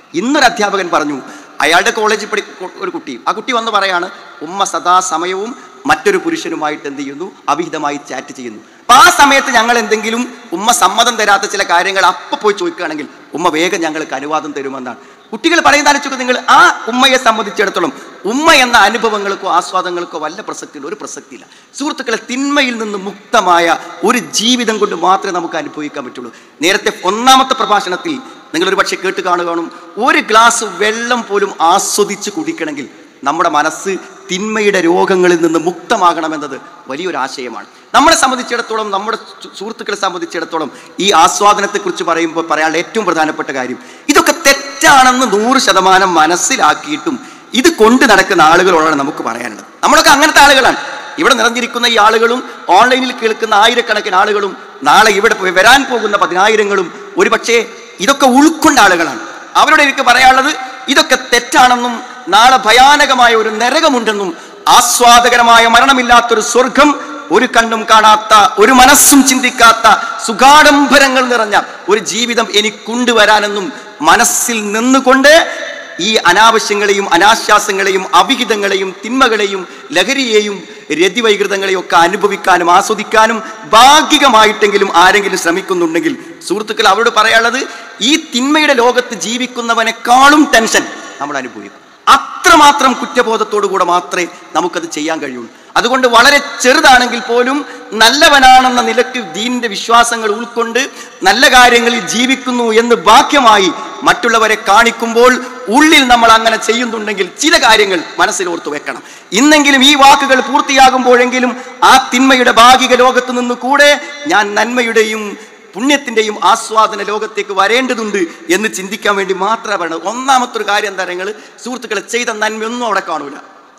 ഇന്നൊരു അധ്യാപകൻ പറഞ്ഞു അയാളുടെ കോളേജിൽ പഠി ഒരു കുട്ടി ആ കുട്ടി വന്ന് പറയാണ് ഉമ്മ സദാസമയവും മറ്റൊരു പുരുഷനുമായിട്ട് എന്ത് ചെയ്യുന്നു അവിഹിതമായി ചാറ്റ് ചെയ്യുന്നു അപ്പൊ ആ സമയത്ത് ഞങ്ങൾ എന്തെങ്കിലും ഉമ്മ സമ്മതം തരാത്ത ചില കാര്യങ്ങൾ അപ്പൊ പോയി ചോദിക്കുകയാണെങ്കിൽ ഉമ്മ വേഗം ഞങ്ങൾക്ക് അനുവാദം തരുമെന്നാണ് കുട്ടികൾ പറയുന്ന ആലോചിക്കുക നിങ്ങൾ ആ ഉമ്മയെ സംബന്ധിച്ചിടത്തോളം ഉമ്മ എന്ന അനുഭവങ്ങൾക്കോ ആസ്വാദങ്ങൾക്കോ വല്ല പ്രസക്തിയില്ല ഒരു പ്രസക്തിയില്ല സുഹൃത്തുക്കളെ തിന്മയിൽ നിന്ന് മുക്തമായ ഒരു ജീവിതം കൊണ്ട് മാത്രമേ നമുക്ക് അനുഭവിക്കാൻ പറ്റുള്ളൂ നേരത്തെ ഒന്നാമത്തെ പ്രഭാഷണത്തിൽ നിങ്ങൾ ഒരു പക്ഷേ കേട്ട് കാണുകയാണും ഒരു ഗ്ലാസ് വെള്ളം പോലും ആസ്വദിച്ച് കുടിക്കണമെങ്കിൽ നമ്മുടെ മനസ്സ് തിന്മയുടെ രോഗങ്ങളിൽ നിന്ന് മുക്തമാകണമെന്നത് വലിയൊരു ആശയമാണ് നമ്മളെ സംബന്ധിച്ചിടത്തോളം നമ്മുടെ സു- സുഹൃത്തുക്കളെ സംബന്ധിച്ചിടത്തോളം ഈ ആസ്വാദനത്തെക്കുറിച്ച് പറയുമ്പോൾ പറയാനുള്ള ഏറ്റവും പ്രധാനപ്പെട്ട കാര്യം ഇതൊക്കെ തെറ്റാണെന്ന് നൂറ് ശതമാനം മനസ്സിലാക്കിയിട്ടും ഇത് കൊണ്ട് നടക്കുന്ന ആളുകളോടാണ് നമുക്ക് പറയാനുള്ളത് നമ്മളൊക്കെ അങ്ങനത്തെ ആളുകളാണ് ഇവിടെ നിറഞ്ഞിരിക്കുന്ന ഈ ആളുകളും ഓൺലൈനിൽ കേൾക്കുന്ന ആയിരക്കണക്കിന് ആളുകളും നാളെ ഇവിടെ പോയി വരാൻ പോകുന്ന പതിനായിരങ്ങളും ഒരുപക്ഷേ ഇതൊക്കെ ഉൾക്കൊണ്ട ആളുകളാണ് അവരോട് എനിക്ക് പറയാനുള്ളത് ഇതൊക്കെ തെറ്റാണെന്നും നാളെ ഭയാനകമായ ഒരു നരകമുണ്ടെന്നും ആസ്വാദകരമായ മരണമില്ലാത്തൊരു സ്വർഗം ഒരു കണ്ണും കാണാത്ത ഒരു മനസ്സും ചിന്തിക്കാത്ത സുഖാഡംബരങ്ങൾ നിറഞ്ഞ ഒരു ജീവിതം എനിക്കുണ്ടുവരാനെന്നും മനസ്സിൽ നിന്നുകൊണ്ട് ഈ അനാവശ്യങ്ങളെയും അനാശ്വാസങ്ങളെയും അവിഹിതങ്ങളെയും തിന്മകളെയും ലഹരിയെയും രതിവൈകൃതങ്ങളെയും ഒക്കെ അനുഭവിക്കാനും ആസ്വദിക്കാനും ഭാഗികമായിട്ടെങ്കിലും ആരെങ്കിലും ശ്രമിക്കുന്നുണ്ടെങ്കിൽ സുഹൃത്തുക്കൾ അവരോട് പറയാനുള്ളത് ഈ തിന്മയുടെ ലോകത്ത് ജീവിക്കുന്നവനേക്കാളും ടെൻഷൻ നമ്മൾ അനുഭവിക്കും അത്രമാത്രം കുറ്റബോധത്തോടു കൂടെ മാത്രമേ നമുക്കത് ചെയ്യാൻ കഴിയുള്ളൂ അതുകൊണ്ട് വളരെ ചെറുതാണെങ്കിൽ പോലും നല്ലവനാണെന്ന നിലയ്ക്ക് ദീനിന്റെ വിശ്വാസങ്ങൾ ഉൾക്കൊണ്ട് നല്ല കാര്യങ്ങളിൽ ജീവിക്കുന്നു എന്ന് ബാഹ്യമായി മറ്റുള്ളവരെ കാണിക്കുമ്പോൾ ഉള്ളിൽ നമ്മൾ അങ്ങനെ ചെയ്യുന്നുണ്ടെങ്കിൽ ചില കാര്യങ്ങൾ മനസ്സിൽ ഓർത്തു വെക്കണം ഇന്നെങ്കിലും ഈ വാക്കുകൾ പൂർത്തിയാകുമ്പോഴെങ്കിലും ആ തിന്മയുടെ ഭാഗിക ലോകത്ത് നിന്ന് കൂടെ ഞാൻ നന്മയുടെയും പുണ്യത്തിന്റെയും ആസ്വാദന ലോകത്തേക്ക് വരേണ്ടതുണ്ട് എന്ന് ചിന്തിക്കാൻ വേണ്ടി മാത്രമാണ് പറയുന്നത് ഒന്നാമത്തെ ഒരു കാര്യം എന്താ നിങ്ങൾ സുഹൃത്തുക്കളെ ചെയ്ത നന്മയൊന്നും അവിടെ കാണൂല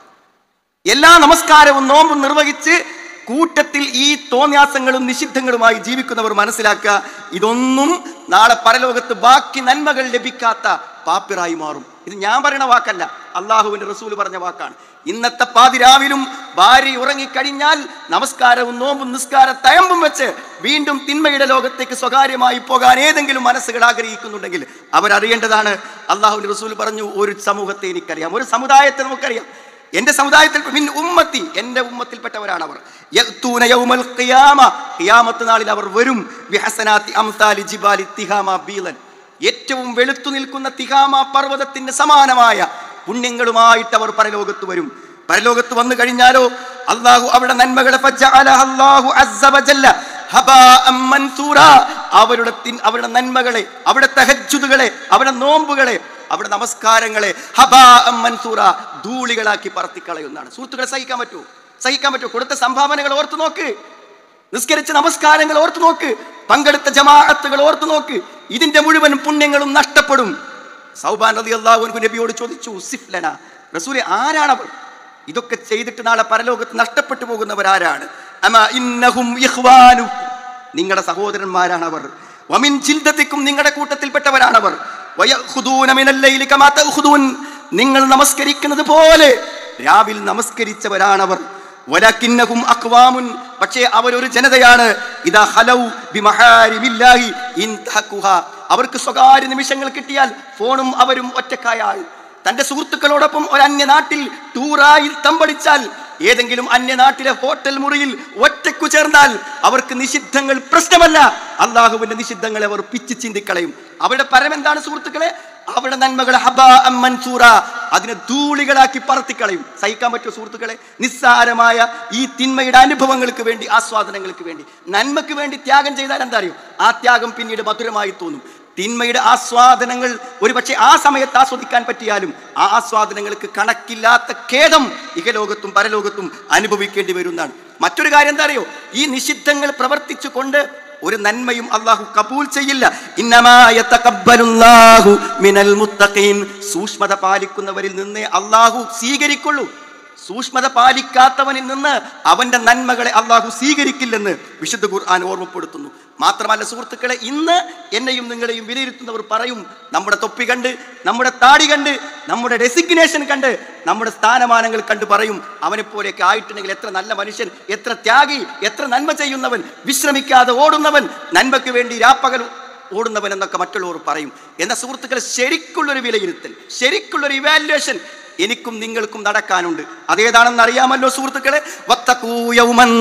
എല്ലാ നമസ്കാരവും നോമ്പും നിർവഹിച്ച് കൂട്ടത്തിൽ ഈ തോന്യാസങ്ങളും നിഷിദ്ധങ്ങളുമായി ജീവിക്കുന്നവർ മനസ്സിലാക്കുക ഇതൊന്നും നാളെ പരലോകത്ത് ബാക്കി നന്മകൾ ലഭിക്കാത്ത പാപ്പിറായി മാറും ഇത് ഞാൻ പറയുന്ന വാക്കല്ല അള്ളാഹുവിന്റെ റസൂൽ പറഞ്ഞ വാക്കാണ് ഇന്നത്തെ പാതിരാവിലും ഭാര്യ ഉറങ്ങിക്കഴിഞ്ഞാൽ നമസ്കാരവും നോമ്പും നിസ്കാര തയമ്പും വെച്ച് വീണ്ടും തിന്മയുടെ ലോകത്തേക്ക് സ്വകാര്യമായി പോകാൻ ഏതെങ്കിലും മനസ്സുകൾ ആഗ്രഹിക്കുന്നുണ്ടെങ്കിൽ അവരറിയേണ്ടതാണ് അള്ളാഹുവിന്റെ റസൂൽ പറഞ്ഞു ഒരു സമൂഹത്തെ എനിക്കറിയാം ഒരു സമുദായത്തെ നമുക്കറിയാം എന്റെ സമുദായത്തിൽ മിൻ ഉമ്മത്തി എന്റെ ഉമ്മത്തിൽപ്പെട്ടവരാണ് അവർ യഅ്തൂന യൗമൽ ഖിയാമ ഖിയാമത്ത് നാളിൽ അവർ വരും ബിഹസനാത്തി അംസാലി ജിബാലി തിഹാമ ബീലൻ ഏറ്റവും വെളുത്തു നിൽക്കുന്ന തിഹാമ പർവ്വതത്തിന് സമാനമായ പുണ്യങ്ങളുമായിട്ട് അവർ പരലോകത്ത് വരും പരലോകത്ത് വന്നു കഴിഞ്ഞാലോ അള്ളാഹു അവിടെ നന്മകളെ ഫജഅലഹ അല്ലാഹു അസ്സ വജല്ല ഹബാഅം മൻസൂറാ. അവരുടെ തിൻ- അവരുടെ നന്മകളെ അവിടെ തഹജ്ജുദുകളെ അവിടെ നോമ്പുകളെ അവിടെ നമസ്കാരങ്ങളെ ഹബാഅം മൻസൂറ ധൂളികളാക്കി പറത്തിക്കളയുന്നതാണ് സുഹൃത്തുക്കളെ സഹിക്കാൻ പറ്റുമോ സഹിക്കാൻ പറ്റുമോ കൊടുത്ത സംഭാവനകൾ ഓർത്തു നോക്ക് നിസ്കരിച്ച നമസ്കാരങ്ങൾ ഓർത്തു നോക്ക് പങ്കെടുത്ത ജമാഅത്തുകൾ ഓർത്തു നോക്ക് ഇതിന്റെ മുഴുവൻ പുണ്യങ്ങളും നഷ്ടപ്പെടും സൗബാൻ റതി അള്ളാഹു നബിയോട് ചോദിച്ചു സിഫ്ലന റസൂലെ ആരാണവർ ഇതൊക്കെ ചെയ്തിട്ട് നാളെ പരലോകത്ത് നഷ്ടപ്പെട്ടു പോകുന്നവരാരാണ് അമാ ഇന്നഹും ഇഖ്വാനു നിങ്ങളുടെ സഹോദരന്മാരാണ് അവർ വമിൻ ജിൽദത്തിക്കും നിങ്ങളുടെ കൂട്ടത്തിൽപ്പെട്ടവരാണവർ വയഖുദൂന മിനൽ ലൈലി കമാ തഖുദൂൻ നിങ്ങൾ നമസ്കരിക്കുന്നത് പോലെ രാവിൽ നമസ്കരിച്ചവരാണവർ വലക്കിന്നഹും അക്വാമുൻ പക്ഷേ അവരൊരു ജനതയാണ് ഇതാ ഹലൗ ബിമഹാരിമില്ലാഹി ഇൻതഹക്കുഹ അവർക്ക് സ്വകാര്യ നിമിഷങ്ങൾ കിട്ടിയാൽ ഫോണും അവരും ഒറ്റക്കായാൽ തന്റെ സുഹൃത്തുക്കളോടൊപ്പം ഒരു അന്യനാട്ടിൽ ടൂറായി തമ്പടിച്ചാൽ ഏതെങ്കിലും അന്യനാട്ടിലെ ഹോട്ടൽ മുറിയിൽ ഒറ്റക്കു ചേർന്നാൽ അവർക്ക് നിഷിദ്ധങ്ങൾ പ്രശ്നമല്ല അള്ളാഹുവിന്റെ നിഷിദ്ധങ്ങളെ അവർ പിച്ചു ചിന്തിക്കളയും അവരുടെ പരമെന്താണ് സുഹൃത്തുക്കളെ അവരുടെ നന്മകളെ ഹബാ അം മൻസൂറ അതിനെ ധൂളികളാക്കി പറത്തിക്കളയും സഹിക്കാൻ പറ്റുമോ സുഹൃത്തുക്കളെ നിസ്സാരമായ ഈ തിന്മയുടെ അനുഭവങ്ങൾക്ക് വേണ്ടി ആസ്വാദനങ്ങൾക്ക് വേണ്ടി നന്മയ്ക്ക് വേണ്ടി ത്യാഗം ചെയ്താൽ എന്താ അറിയോ ആ ത്യാഗം പിന്നീട് മധുരമായി തോന്നും തിന്മയുടെ ആസ്വാദനങ്ങൾ ഒരുപക്ഷെ ആ സമയത്ത് ആസ്വദിക്കാൻ പറ്റിയാലും ആ ആസ്വാദനങ്ങൾക്ക് കണക്കില്ലാത്ത ഖേദം ഇഹലോകത്തും പരലോകത്തും അനുഭവിക്കേണ്ടി വരുന്നതാണ് മറ്റൊരു കാര്യം എന്താ അറിയോ ഈ നിഷിദ്ധങ്ങൾ പ്രവർത്തിച്ചു കൊണ്ട് ഒരു നന്മയും അള്ളാഹു കബൂൽ ചെയ്യില്ല ഇന്നമാ യതഖബ്ബലുല്ലാഹു മിനൽ മുത്തഖീൻ സൂക്ഷ്മത പാലിക്കുന്നവരിൽ നിന്നേ അള്ളാഹു സ്വീകരിക്കുള്ളൂ സൂക്ഷ്മത പാലിക്കാത്തവനിൽ നിന്ന് അവന്റെ നന്മകളെ അള്ളാഹു സ്വീകരിക്കില്ലെന്ന് വിശുദ്ധ ഖുർആൻ ഓർമ്മപ്പെടുത്തുന്നു മാത്രമല്ല സുഹൃത്തുക്കളെ ഇന്ന് എന്നെയും നിങ്ങളെയും വിലയിരുത്തുന്നവർ പറയും നമ്മുടെ തൊപ്പി കണ്ട് നമ്മുടെ താടി കണ്ട് നമ്മുടെ ഡെസിഗ്നേഷൻ കണ്ട് നമ്മുടെ സ്ഥാനമാനങ്ങൾ കണ്ട് പറയും അവനെ പോലെയൊക്കെ ആയിട്ടുണ്ടെങ്കിൽ എത്ര നല്ല മനുഷ്യൻ എത്ര ത്യാഗി എത്ര നന്മ ചെയ്യുന്നവൻ വിശ്രമിക്കാതെ ഓടുന്നവൻ നന്മയ്ക്ക് വേണ്ടി രാപ്പകൽ ഓടുന്നവൻ എന്നൊക്കെ മറ്റുള്ളവർ പറയും എന്ന സുഹൃത്തുക്കളെ ശരിക്കുള്ളൊരു വിലയിരുത്തൽ ശരിക്കുള്ളൊരു ഇവാലുവേഷൻ എനിക്കും നിങ്ങൾക്കും നടക്കാനുണ്ട് അതേതാണെന്ന് അറിയാമല്ലോ സുഹൃത്തുക്കളെ വത്തഖൂ യൗമൻ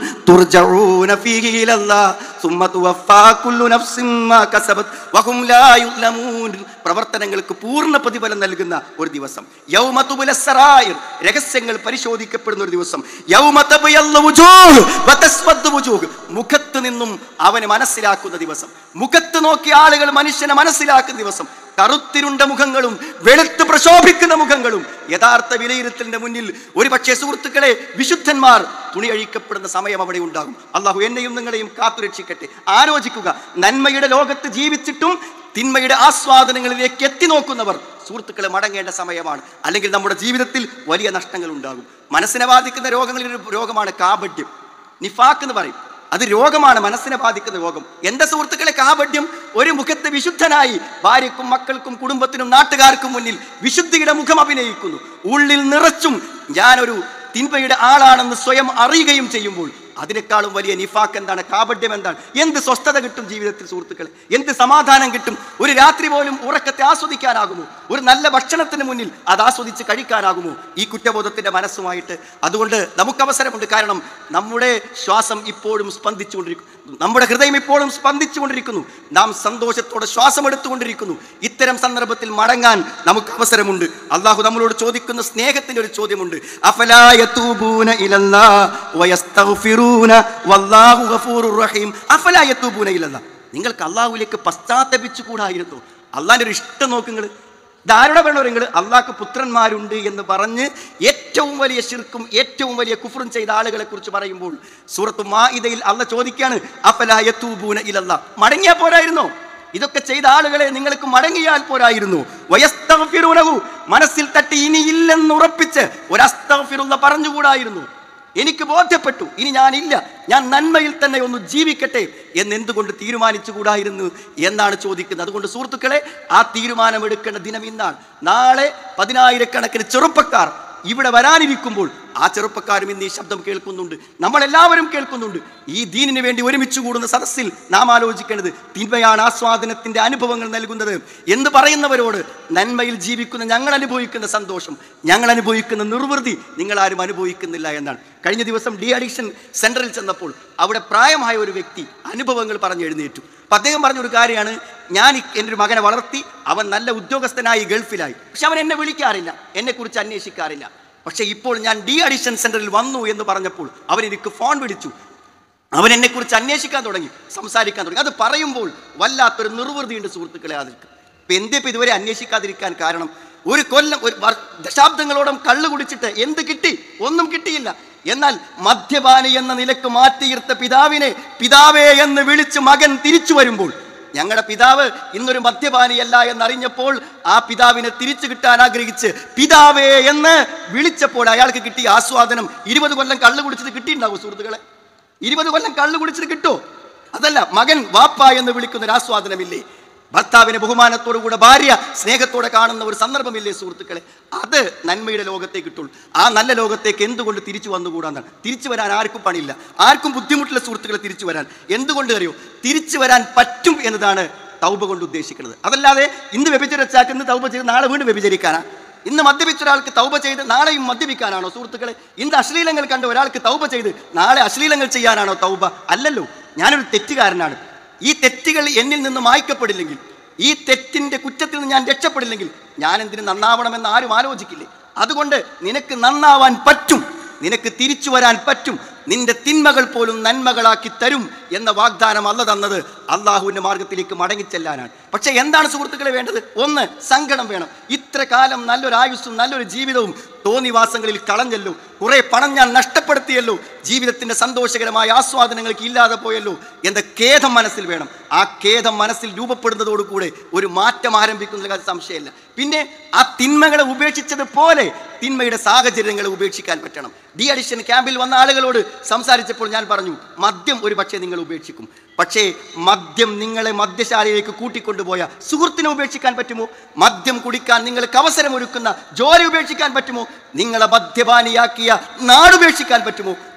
തുർജഊന ഫീഹി ഇലല്ലാഹ് സുമ്മ തുവഫാ കുല്ലു നഫ്സിൻ മാ കസബത് വഹും ലാ യുദ്ലമൂൻ പ്രവർത്തനങ്ങൾക്ക് പൂർണ്ണ പ്രതിഫലം നൽകുന്ന ഒരു ദിവസം യൗമ തുബ്ല സറായിർ രഹസ്യങ്ങൾ പരിശോധിക്കപ്പെടുന്ന ഒരു ദിവസം യൗമ തബയല്ലു വുജൂഹ് വതസ്വദ്ദു വുജൂഹ് മുഖത്ത് നിന്നും അവനെ മനസ്സിലാക്കുന്ന ദിവസം മുഖത്ത് നോക്കി ആളുകൾ മനുഷ്യനെ മനസ്സിലാക്കുന്ന ദിവസം കറുത്തിരുണ്ട മുഖങ്ങളും വെളുത്ത് പ്രശോഭിക്കുന്ന മുഖങ്ങളും യഥാർത്ഥ വിലയിരുത്തലിന്റെ മുന്നിൽ ഒരു പക്ഷേ സുഹൃത്തുക്കളെ വിശുദ്ധന്മാർ തുണി അഴിക്കപ്പെടുന്ന സമയം അവിടെ ഉണ്ടാകും അള്ളാഹു എന്നെയും നിങ്ങളെയും കാത്തുരക്ഷിക്കട്ടെ ആലോചിക്കുക നന്മയുടെ ലോകത്ത് ജീവിച്ചിട്ടും തിന്മയുടെ ആസ്വാദനങ്ങളിലേക്ക് എത്തി നോക്കുന്നവർ സുഹൃത്തുക്കളെ മടങ്ങേണ്ട സമയമാണ് അല്ലെങ്കിൽ നമ്മുടെ ജീവിതത്തിൽ വലിയ നഷ്ടങ്ങൾ ഉണ്ടാകും മനസ്സിനെ ബാധിക്കുന്ന രോഗങ്ങളിൽ ഒരു രോഗമാണ് കാപഡ്യം നിഫാക്ക് എന്ന് പറയും അത് രോഗമാണ് മനസ്സിനെ ബാധിക്കുന്ന രോഗം എന്റെ സുഹൃത്തുക്കളെ കാപട്യം ഒരു മുഖത്ത് വിശുദ്ധനായി ഭാര്യക്കും മക്കൾക്കും കുടുംബത്തിനും നാട്ടുകാർക്കും മുന്നിൽ വിശുദ്ധിയുടെ മുഖം അഭിനയിക്കുന്നു ഉള്ളിൽ നിറച്ചും ഞാനൊരു തിന്മയുടെ ആളാണെന്ന് സ്വയം അറിയുകയും ചെയ്യുമ്പോൾ അതിനേക്കാളും വലിയ നിഫാക്ക് എന്താണ് കാപട്യം എന്താണ് എന്ത് സ്വസ്ഥത കിട്ടും ജീവിതത്തിൽ സുഹൃത്തുക്കളെ എന്ത് സമാധാനം കിട്ടും ഒരു രാത്രി പോലും ഉറക്കത്തെ ആസ്വദിക്കാനാകുമോ ഒരു നല്ല ഭക്ഷണത്തിന് മുന്നിൽ അത് ആസ്വദിച്ച് കഴിക്കാനാകുമോ ഈ കുറ്റബോധത്തിന്റെ മനസ്സുമായിട്ട് അതുകൊണ്ട് നമുക്ക് അവസരമുണ്ട് കാരണം നമ്മുടെ ശ്വാസം ഇപ്പോഴും സ്പന്ദിച്ചുകൊണ്ടിരിക്കുന്നു നമ്മുടെ ഹൃദയം ഇപ്പോഴും സ്പന്ദിച്ചുകൊണ്ടിരിക്കുന്നു നാം സന്തോഷത്തോടെ ശ്വാസം എടുത്തുകൊണ്ടിരിക്കുന്നു ഇത്തരം സന്ദർഭത്തിൽ മടങ്ങാൻ നമുക്ക് അവസരമുണ്ട് അള്ളാഹു നമ്മളോട് ചോദിക്കുന്ന സ്നേഹത്തിന്റെ ഒരു ചോദ്യമുണ്ട് അഫലായ തൂബൂന ഇലല്ലാ വയസ്തഗ്ഫിറൂന വല്ലാഹു ഗഫൂറുർ റഹീം അഫലായ തൂബൂന ഇലല്ലാ നിങ്ങൾക്ക് അള്ളാഹുവിലേക്ക് പശ്ചാത്തപിച്ചുകൂടായിരുന്നു അള്ളാഹിന്റെ ഒരു ഇഷ്ടം നോക്കുങ്ങൾ ധാരണ വേണമെങ്കിൽ അള്ളാഹ്ക്ക് പുത്രന്മാരുണ്ട് എന്ന് പറഞ്ഞ് ഏറ്റവും വലിയ ശിർക്കും ഏറ്റവും വലിയ കുഫറും ചെയ്ത ആളുകളെ കുറിച്ച് പറയുമ്പോൾ സൂറത്ത് മാഇദയിൽ അല്ല ചോദിക്കാണ് അഫലായത്തൂബൂന ഇലല്ല മടങ്ങിയാ പോരായിരുന്നോ ഇതൊക്കെ ചെയ്ത ആളുകളെ നിങ്ങൾക്ക് മടങ്ങിയാൽ പോരായിരുന്നു വയസ്തഗ്ഫിറൂനഹു മനസ്സിൽ തട്ടി ഇനി ഇല്ലെന്ന് ഉറപ്പിച്ച് ഒരു അസ്തഗ്ഫിറുള്ള പറഞ്ഞുകൂടായിരുന്നു എനിക്ക് ബോധ്യപ്പെട്ടു ഇനി ഞാനില്ല ഞാൻ നന്മയിൽ തന്നെ ഒന്ന് ജീവിക്കട്ടെ എന്ന് എന്തുകൊണ്ട് തീരുമാനിച്ചുകൂടായിരുന്നു എന്നാണ് ചോദിക്കുന്നത് അതുകൊണ്ട് സുഹൃത്തുക്കളെ ആ തീരുമാനമെടുക്കേണ്ട ദിനം ഇന്നാണ് നാളെ പതിനായിരക്കണക്കിന് ചെറുപ്പക്കാർ ഇവിടെ വരാനിരിക്കുമ്പോൾ ആ ചെറുപ്പക്കാരും ഇന്ന് ഈ ശബ്ദം കേൾക്കുന്നുണ്ട് നമ്മളെല്ലാവരും കേൾക്കുന്നുണ്ട് ഈ ദീനിന് വേണ്ടി ഒരുമിച്ച് കൂടുന്ന സദസ്സിൽ നാം ആലോചിക്കേണ്ടത് തിന്മയാണ് ആസ്വാദനത്തിന്റെ അനുഭവങ്ങൾ നൽകുന്നത് എന്ന് പറയുന്നവരോട് നന്മയിൽ ജീവിക്കുന്ന ഞങ്ങൾ അനുഭവിക്കുന്ന സന്തോഷം ഞങ്ങൾ അനുഭവിക്കുന്ന നിർവൃതി നിങ്ങൾ ആരും അനുഭവിക്കുന്നില്ല എന്നാണ് കഴിഞ്ഞ ദിവസം ഡി അഡിക്ഷൻ സെന്ററിൽ ചെന്നപ്പോൾ അവിടെ പ്രായമായ ഒരു വ്യക്തി അനുഭവങ്ങൾ പറഞ്ഞു എഴുന്നേറ്റു അപ്പം അദ്ദേഹം പറഞ്ഞൊരു കാര്യമാണ് ഞാൻ ഈ- എൻ്റെ ഒരു മകനെ വളർത്തി അവൻ നല്ല ഉദ്യോഗസ്ഥനായി ഗൾഫിലായി പക്ഷെ അവൻ എന്നെ വിളിക്കാറില്ല എന്നെക്കുറിച്ച് അന്വേഷിക്കാറില്ല പക്ഷെ ഇപ്പോൾ ഞാൻ ഡി അഡിഷൻ സെന്ററിൽ വന്നു എന്ന് പറഞ്ഞപ്പോൾ അവൻ എനിക്ക് ഫോൺ വിളിച്ചു അവൻ എന്നെക്കുറിച്ച് അന്വേഷിക്കാൻ തുടങ്ങി സംസാരിക്കാൻ തുടങ്ങി അത് പറയുമ്പോൾ വല്ലാത്തൊരു നിർവൃതിയുണ്ട് സുഹൃത്തുക്കളെ അതിൽക്ക് ഇപ്പം എന്തേ ഇപ്പം ഇതുവരെ അന്വേഷിക്കാതിരിക്കാൻ കാരണം ഒരു കൊല്ലം ഒരു വർ- ദശാബ്ദങ്ങളോളം കള്ളു കുടിച്ചിട്ട് എന്ത് കിട്ടി ഒന്നും കിട്ടിയില്ല എന്നാൽ മദ്യപാനി എന്ന നിലക്ക് മാറ്റിയിരുത്ത പിതാവിനെ പിതാവേ എന്ന് വിളിച്ച് മകൻ തിരിച്ചു വരുമ്പോൾ ഞങ്ങളുടെ പിതാവ് ഇന്നൊരു മദ്യപാനിയല്ല എന്നറിഞ്ഞപ്പോൾ ആ പിതാവിനെ തിരിച്ചു കിട്ടാൻ ആഗ്രഹിച്ച് പിതാവേ എന്ന് വിളിച്ചപ്പോൾ അയാൾക്ക് കിട്ടിയ ആസ്വാദനം ഇരുപത് കൊല്ലം കള്ളു കുടിച്ചത് കിട്ടിയിട്ടുണ്ടാവും സുഹൃത്തുക്കളെ ഇരുപത് കൊല്ലം കള്ളു കുടിച്ചത് കിട്ടുമോ അതല്ല മകൻ വാപ്പ എന്ന് വിളിക്കുന്ന ഒരു ആസ്വാദനമില്ലേ ഭർത്താവിനെ ബഹുമാനത്തോടു കൂടെ ഭാര്യ സ്നേഹത്തോടെ കാണുന്ന ഒരു സന്ദർഭമില്ലേ സുഹൃത്തുക്കളെ അത് നന്മയുടെ ലോകത്തേക്ക് കിട്ടുള്ളൂ ആ നല്ല ലോകത്തേക്ക് എന്തുകൊണ്ട് തിരിച്ചു വന്നുകൂടാന്നാണ് തിരിച്ചു വരാൻ ആർക്കും പണിയില്ല ആർക്കും ബുദ്ധിമുട്ടില്ല സുഹൃത്തുക്കളെ തിരിച്ചു വരാൻ എന്തുകൊണ്ട് അറിയോ തിരിച്ചു വരാൻ പറ്റും എന്നതാണ് തൗബ കൊണ്ട് ഉദ്ദേശിക്കുന്നത് അതല്ലാതെ ഇന്ന് വ്യഭിചരിച്ചാൽ ഇന്ന് തൗബ ചെയ്ത് നാളെ വീണ്ടും വ്യഭിചരിക്കാനാ ഇന്ന് മദ്യപിച്ച ഒരാൾക്ക് തൗബ ചെയ്ത് നാളെയും മദ്യപിക്കാനാണോ സുഹൃത്തുക്കളെ ഇന്ന് അശ്ലീലങ്ങൾ കണ്ട ഒരാൾക്ക് തൗബ ചെയ്ത് നാളെ അശ്ലീലങ്ങൾ ചെയ്യാനാണോ തൗബ അല്ലല്ലോ ഞാനൊരു തെറ്റുകാരനാണ് ഈ തെറ്റുകൾ എന്നിൽ നിന്ന് മായ്ക്കപ്പെടില്ലെങ്കിൽ ഈ തെറ്റിന്റെ കുറ്റത്തിൽ നിന്ന് ഞാൻ രക്ഷപ്പെടില്ലെങ്കിൽ ഞാൻ എന്തിന് നന്നാവണമെന്ന് ആരും ആലോചിക്കില്ലേ അതുകൊണ്ട് നിനക്ക് നന്നാവാൻ പറ്റും നിനക്ക് തിരിച്ചു വരാൻ പറ്റും നിന്റെ തിന്മകൾ പോലും നന്മകളാക്കി തരും എന്ന വാഗ്ദാനം അല്ല തന്നത് അള്ളാഹുവിന്റെ മാർഗത്തിലേക്ക് മടങ്ങിച്ചെല്ലാനാണ് പക്ഷെ എന്താണ് സുഹൃത്തുക്കളെ വേണ്ടത് ഒന്ന് സങ്കടം വേണം ഇത്ര കാലം നല്ലൊരു ആയുസ്സും നല്ലൊരു ജീവിതവും തോന്നിവാസങ്ങളിൽ കളഞ്ഞല്ലോ കുറെ പണം ഞാൻ നഷ്ടപ്പെടുത്തിയല്ലോ ജീവിതത്തിന്റെ സന്തോഷകരമായ ആസ്വാദനങ്ങൾക്ക് ഇല്ലാതെ പോയല്ലോ എന്ന ഖേദം മനസ്സിൽ വേണം ആ ഖേദം മനസ്സിൽ രൂപപ്പെടുന്നതോടുകൂടെ ഒരു മാറ്റം ആരംഭിക്കുന്ന കാര്യം സംശയമില്ല പിന്നെ ആ തിന്മകളെ ഉപേക്ഷിച്ചതുപോലെ തിന്മയുടെ സാഹചര്യങ്ങളെ ഉപേക്ഷിക്കാൻ പറ്റണം ഡി അഡിഷൻ ക്യാമ്പിൽ വന്ന ആളുകളോട് സംസാരിച്ചപ്പോൾ ഞാൻ പറഞ്ഞു മദ്യം ഒരു പക്ഷേ നിങ്ങൾ ഉപേക്ഷിക്കും പക്ഷേ മദ്യം നിങ്ങളെ മദ്യശാലയിലേക്ക് കൂട്ടിക്കൊണ്ടുപോയ സുഹൃത്തിനെ ഉപേക്ഷിക്കാൻ പറ്റുമോ മദ്യം കുടിക്കാൻ നിങ്ങൾക്ക് അവസരമൊരുക്കുന്ന ജോലി ഉപേക്ഷിക്കാൻ പറ്റുമോ നിങ്ങളെ മദ്യപാനിയാക്കിയ നാടുപേക്ഷിക്കാൻ പറ്റുമോ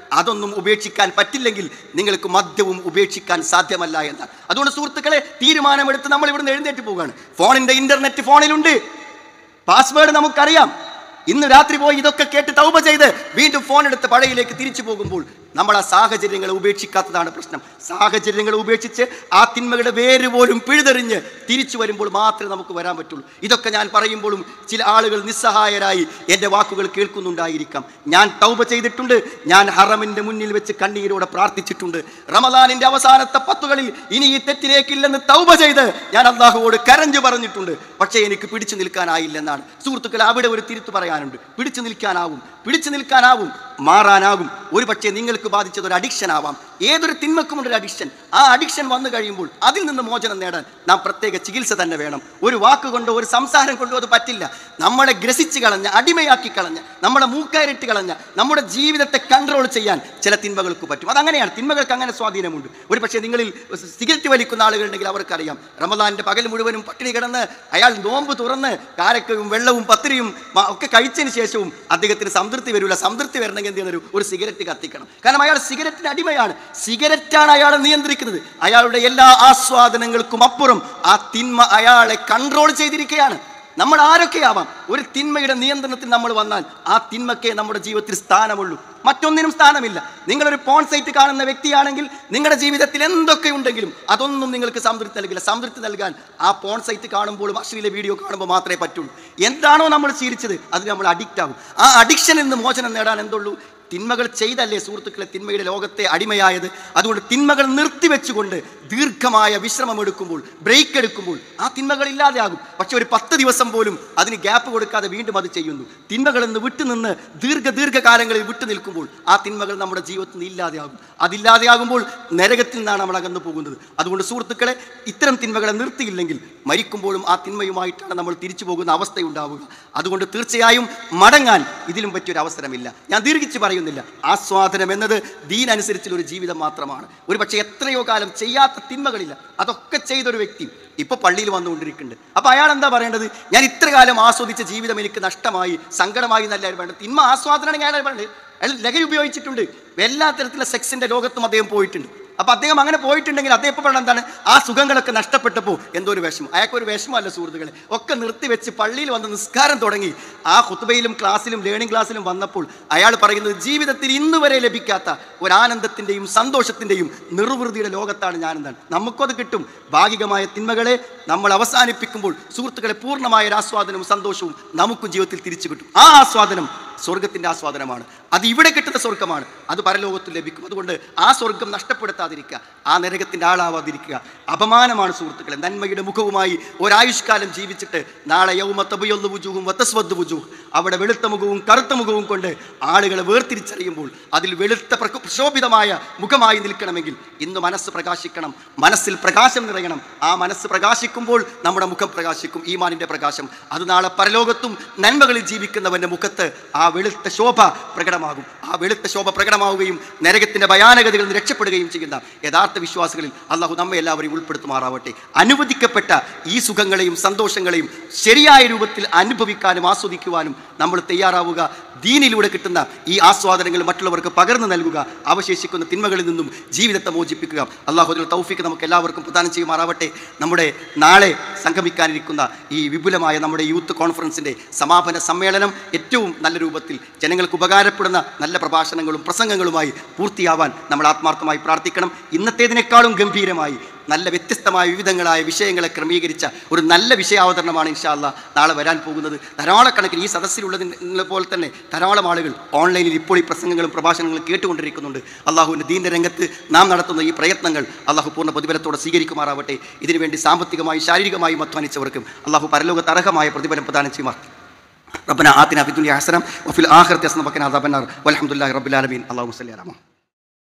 അതൊന്നും ഉപേക്ഷിക്കാൻ പറ്റില്ലെങ്കിൽ നിങ്ങൾക്ക് മദ്യവും ഉപേക്ഷിക്കാൻ സാധ്യമല്ല എന്നാണ് അതുകൊണ്ട് സുഹൃത്തുക്കളെ തീരുമാനമെടുത്ത് നമ്മൾ ഇവിടുന്ന് എഴുന്നേറ്റ് പോവുകയാണ് ഫോണിന്റെ ഇന്റർനെറ്റ് ഫോണിലുണ്ട് പാസ്വേഡ് നമുക്കറിയാം ഇന്ന് രാത്രി പോയി ഇതൊക്കെ കേട്ട് തൗപ ചെയ്ത് വീണ്ടും ഫോൺ എടുത്ത് പഴയിലേക്ക് തിരിച്ചു പോകുമ്പോൾ നമ്മൾ ആ സാഹചര്യങ്ങളെ ഉപേക്ഷിക്കാത്തതാണ് പ്രശ്നം സാഹചര്യങ്ങളെ ഉപേക്ഷിച്ച് ആ തിന്മകളുടെ വേര് പോലും പിഴുതെറിഞ്ഞ് തിരിച്ചു വരുമ്പോൾ മാത്രമേ നമുക്ക് വരാൻ പറ്റുള്ളൂ ഇതൊക്കെ ഞാൻ പറയുമ്പോഴും ചില ആളുകൾ നിസ്സഹായരായി എൻ്റെ വാക്കുകൾ കേൾക്കുന്നുണ്ടായിരിക്കാം ഞാൻ തൗപ ചെയ്തിട്ടുണ്ട് ഞാൻ ഹറമിൻ്റെ മുന്നിൽ വെച്ച് കണ്ണീരോടെ പ്രാർത്ഥിച്ചിട്ടുണ്ട് റമദാനിൻ്റെ അവസാനത്തെ പത്തുകളിൽ ഇനി ഈ തെറ്റിലേക്കില്ലെന്ന് തൗബ ചെയ്ത് ഞാൻ അള്ളാഹുവോട് കരഞ്ഞു പറഞ്ഞിട്ടുണ്ട് പക്ഷേ എനിക്ക് പിടിച്ചു നിൽക്കാനായില്ലെന്നാണ് സുഹൃത്തുക്കൾ അവിടെ ഒരു തിരുത്ത് പറയാനുണ്ട് പിടിച്ചു നിൽക്കാനാവും പിടിച്ചു നിൽക്കാനാവും മാറാനാകും ഒരു പക്ഷേ നിങ്ങൾക്ക് ബാധിച്ചത് ഒരു അഡിക്ഷൻ ആവാം ഏതൊരു തിന്മക്കും ഒരു അഡിക്ഷൻ ആ അഡിക്ഷൻ വന്നു കഴിയുമ്പോൾ അതിൽ നിന്ന് മോചനം നേടാൻ നാം പ്രത്യേക ചികിത്സ തന്നെ വേണം ഒരു വാക്ക് കൊണ്ടോ ഒരു സംസാരം കൊണ്ടോ അത് പറ്റില്ല നമ്മളെ ഗ്രസിച്ച് കളഞ്ഞ അടിമയാക്കി കളഞ്ഞ നമ്മളെ മൂക്കയറിട്ട് കളഞ്ഞ നമ്മുടെ ജീവിതത്തെ കൺട്രോൾ ചെയ്യാൻ ചില തിന്മകൾക്ക് പറ്റും അതങ്ങനെയാണ് തിന്മകൾക്ക് അങ്ങനെ സ്വാധീനമുണ്ട് ഒരു പക്ഷേ നിങ്ങളിൽ സിഗരറ്റ് വലിക്കുന്ന ആളുകളുണ്ടെങ്കിൽ അവർക്കറിയാം റമദാന്റെ പകൽ മുഴുവനും പട്ടിണി കിടന്ന് അയാൾ നോമ്പ് തുറന്ന് കാരക്കയും വെള്ളവും പത്തിരിയും മ- ഒക്കെ കഴിച്ചതിന് ശേഷവും അദ്ദേഹത്തിന് സംതൃപ്തി വരില്ല സംതൃപ്തി വരണമെങ്കിൽ എന്ത് ചെയ്യുന്ന ഒരു സിഗരറ്റ് കത്തിക്കണം കാരണം അയാൾ സിഗരറ്റിന് അടിമയാണ് സിഗരറ്റാണ് അയാളെ നിയന്ത്രിക്കുന്നത് അയാളുടെ എല്ലാ ആസ്വാദനങ്ങൾക്കും അപ്പുറം ആ തിന്മ അയാളെ കൺട്രോൾ ചെയ്തിരിക്കുകയാണ് നമ്മൾ ആരൊക്കെയാവാം ഒരു തിന്മയുടെ നിയന്ത്രണത്തിൽ നമ്മൾ വന്നാൽ ആ തിന്മക്കേ നമ്മുടെ ജീവിതത്തിൽ സ്ഥാനമുള്ളൂ മറ്റൊന്നിനും സ്ഥാനമില്ല നിങ്ങളൊരു പോൺ സൈറ്റ് കാണുന്ന വ്യക്തിയാണെങ്കിൽ നിങ്ങളുടെ ജീവിതത്തിൽ എന്തൊക്കെ ഉണ്ടെങ്കിലും അതൊന്നും നിങ്ങൾക്ക് സംതൃപ്തി നൽകില്ല സംതൃപ്തി നൽകാൻ ആ പോൺ സൈറ്റ് കാണുമ്പോഴും അശ്ലീല വീഡിയോ കാണുമ്പോൾ മാത്രമേ പറ്റുള്ളൂ എന്താണോ നമ്മൾ ശീലിച്ചത് അതിന് നമ്മൾ അഡിക്റ്റ് ആകും ആ അഡിക്ഷനിൽ നിന്ന് മോചനം നേടാൻ എന്തുള്ളൂ തിന്മകൾ ചെയ്തല്ലേ സുഹൃത്തുക്കളെ തിന്മയുടെ ലോകത്തെ അടിമയായത് അതുകൊണ്ട് തിന്മകൾ നിർത്തിവെച്ചുകൊണ്ട് ദീർഘമായ വിശ്രമം എടുക്കുമ്പോൾ ബ്രേക്ക് എടുക്കുമ്പോൾ ആ തിന്മകൾ ഇല്ലാതെയാകും പക്ഷെ ഒരു പത്ത് ദിവസം പോലും അതിന് ഗ്യാപ്പ് കൊടുക്കാതെ വീണ്ടും അത് ചെയ്യുന്നു തിന്മകളിൽ നിന്ന് വിട്ടുനിന്ന് ദീർഘ ദീർഘകാലങ്ങളിൽ വിട്ടു നിൽക്കുമ്പോൾ ആ തിന്മകൾ നമ്മുടെ ജീവിതത്തിൽ നിന്ന് ഇല്ലാതെയാകും അതില്ലാതെയാകുമ്പോൾ നരകത്തിൽ നിന്നാണ് നമ്മൾ അകന്നു പോകുന്നത് അതുകൊണ്ട് സുഹൃത്തുക്കളെ ഇത്തരം തിന്മകളെ നിർത്തിയില്ലെങ്കിൽ മരിക്കുമ്പോഴും ആ തിന്മയുമായിട്ടാണ് നമ്മൾ തിരിച്ചു പോകുന്ന അവസ്ഥയുണ്ടാവുക അതുകൊണ്ട് തീർച്ചയായും മടങ്ങാൻ ഇതിലും പറ്റിയൊരു അവസരമില്ല ഞാൻ ദീർഘിച്ച് പറയുന്നില്ല ആസ്വാദനം എന്നത് ദീനനുസരിച്ചുള്ള ഒരു ജീവിതം മാത്രമാണ് ഒരു പക്ഷേ എത്രയോ കാലം ചെയ്യാത്ത തിന്മകളില്ല അതൊക്കെ ചെയ്തൊരു വ്യക്തി ഇപ്പൊ പള്ളിയിൽ വന്നുകൊണ്ടിരിക്കുന്നുണ്ട് അപ്പൊ അയാൾ എന്താ പറയേണ്ടത് ഞാൻ ഇത്ര കാലം ആസ്വദിച്ച ജീവിതം എനിക്ക് നഷ്ടമായി സങ്കടമായി എന്നല്ല വേണ്ടത് തിന്മ ആസ്വാദനമാണെങ്കിൽ അയാൾ വേണ്ടത് അയാൾ ലഹരി ഉപയോഗിച്ചിട്ടുണ്ട് എല്ലാ തരത്തിലുള്ള സെക്സിന്റെ ലോകത്തും അദ്ദേഹം പോയിട്ടുണ്ട് അപ്പൊ അദ്ദേഹം അങ്ങനെ പോയിട്ടുണ്ടെങ്കിൽ അദ്ദേഹം ഇപ്പൊ പറഞ്ഞ എന്താണ് ആ സുഖങ്ങളൊക്കെ നഷ്ടപ്പെട്ടപ്പോൾ എന്തോ ഒരു വിഷമം അയാൾക്കൊരു വിഷമമല്ല സുഹൃത്തുക്കളെ ഒക്കെ നിർത്തിവെച്ച് പള്ളിയിൽ വന്ന് നിസ്കാരം തുടങ്ങി ആ കുത്തുബയിലും ക്ലാസ്സിലും ലേണിംഗ് ക്ലാസ്സിലും വന്നപ്പോൾ അയാൾ പറയുന്നത് ജീവിതത്തിൽ ഇന്ന് വരെ ലഭിക്കാത്ത ഒരു ആനന്ദത്തിന്റെയും സന്തോഷത്തിന്റെയും നിർവൃതിയുടെ ലോകത്താണ് ഞാനെന്താണ് നമുക്കത് കിട്ടും ഭാഗികമായ തിന്മകളെ നമ്മൾ അവസാനിപ്പിക്കുമ്പോൾ സുഹൃത്തുക്കളെ പൂർണ്ണമായ ഒരു ആസ്വാദനവും സന്തോഷവും നമുക്കും ജീവിതത്തിൽ തിരിച്ചു കിട്ടും ആ ആസ്വാദനം സ്വർഗത്തിന്റെ ആസ്വാദനമാണ് അത് ഇവിടെ കിട്ടുന്ന സ്വർഗമാണ് അത് പരലോകത്തിൽ ലഭിക്കും അതുകൊണ്ട് ആ സ്വർഗം നഷ്ടപ്പെടുത്താതിരിക്കുക ആ നരകത്തിന്റെ ആളാവാതിരിക്കുക അപമാനമാണ് സുഹൃത്തുക്കളെ നന്മയുടെ മുഖവുമായി ഒരായുഷ്കാലം ജീവിച്ചിട്ട് നാളെ യൗമത്തബയൊന്ന് വുജുവും വത്തസ്വദ് വുജു അവിടെ വെളുത്ത മുഖവും കറുത്ത മുഖവും കൊണ്ട് ആളുകളെ വേർതിരിച്ചറിയുമ്പോൾ അതിൽ വെളുത്ത പ്രക- പ്രക്ഷോഭിതമായ മുഖമായി നിൽക്കണമെങ്കിൽ ഇന്ന് മനസ്സ് പ്രകാശിക്കണം മനസ്സിൽ പ്രകാശം നിറയണം ആ മനസ്സ് പ്രകാശിക്കുമ്പോൾ നമ്മുടെ മുഖം പ്രകാശിക്കും ഈമാനിന്റെ പ്രകാശം അത് നാളെ പരലോകത്തും നന്മകളിൽ ജീവിക്കുന്നവന്റെ മുഖത്ത് ആ വെളുത്ത ശോഭ പ്രകടമാകും ആ വെളുത്ത ശോഭ പ്രകടമാവുകയും നരകത്തിന്റെ ഭയാനകതകളിൽ നിന്ന് രക്ഷപ്പെടുകയും ചെയ്യുന്ന യഥാർത്ഥ വിശ്വാസികളിൽ അള്ളാഹു നമ്മെ എല്ലാവരെയും ഉൾപ്പെടുത്തുമാറാവട്ടെ അനുവദിക്കപ്പെട്ട ഈ സുഖങ്ങളെയും സന്തോഷങ്ങളെയും ശരിയായ രൂപത്തിൽ അനുഭവിക്കാനും ആസ്വദിക്കുവാനും നമ്മൾ തയ്യാറാവുക ദീനിലൂടെ കിട്ടുന്ന ഈ ആസ്വാദനങ്ങൾ മറ്റുള്ളവർക്ക് പകർന്നു നൽകുക അവശേഷിക്കുന്ന തിന്മകളിൽ നിന്നും ജീവിതത്തെ മോചിപ്പിക്കുക അള്ളാഹു അതിൽ തൗഫീക്ക് നമുക്ക് എല്ലാവർക്കും പ്രദാനം ചെയ്യുമാറാവട്ടെ നമ്മുടെ നാളെ സംഗമിക്കാനിരിക്കുന്ന ഈ വിപുലമായ നമ്മുടെ യൂത്ത് കോൺഫറൻസിൻ്റെ സമാപന സമ്മേളനം ഏറ്റവും നല്ല രൂപത്തിൽ ജനങ്ങൾക്ക് ഉപകാരപ്പെടുന്ന നല്ല പ്രഭാഷണങ്ങളും പ്രസംഗങ്ങളുമായി പൂർത്തിയാവാൻ നമ്മൾ ആത്മാർത്ഥമായി പ്രാർത്ഥിക്കണം ഇന്നത്തേതിനേക്കാളും ഗംഭീരമായി നല്ല വ്യത്യസ്തമായ വിവിധങ്ങളായ വിഷയങ്ങളെ ക്രമീകരിച്ച ഒരു നല്ല വിഷയാവതരണമാണ് ഇൻഷാല്ല നാളെ വരാൻ പോകുന്നത് ധാരാളക്കണക്കിന് ഈ സദസ്സിലുള്ളതിനെ പോലെ തന്നെ ധാരാളം ആളുകൾ ഓൺലൈനിൽ ഇപ്പോൾ ഈ പ്രസംഗങ്ങളും പ്രഭാഷണങ്ങളും കേട്ടുകൊണ്ടിരിക്കുന്നുണ്ട് അള്ളാഹുവിൻ്റെ ദീൻ്റെ രംഗത്ത് നാം നടത്തുന്ന ഈ പ്രയത്നങ്ങൾ അള്ളാഹു പൂർണ്ണ പ്രതിഫലത്തോടെ സ്വീകരിക്കുമാറാവട്ടെ ഇതിനുവേണ്ടി സാമ്പത്തികമായും ശാരീരികമായും അധ്വാനിച്ചവർക്കും അള്ളാഹു പരലോകത്ത് അർഹമായ പ്രതിഫലം പ്രദാനം ചെയ്യുമാർ ربنا آتنا في الدنيا حسنة وفي الآخرة حسنة وقنا عذاب النار والحمد لله رب العالمين اللهم صل على محمد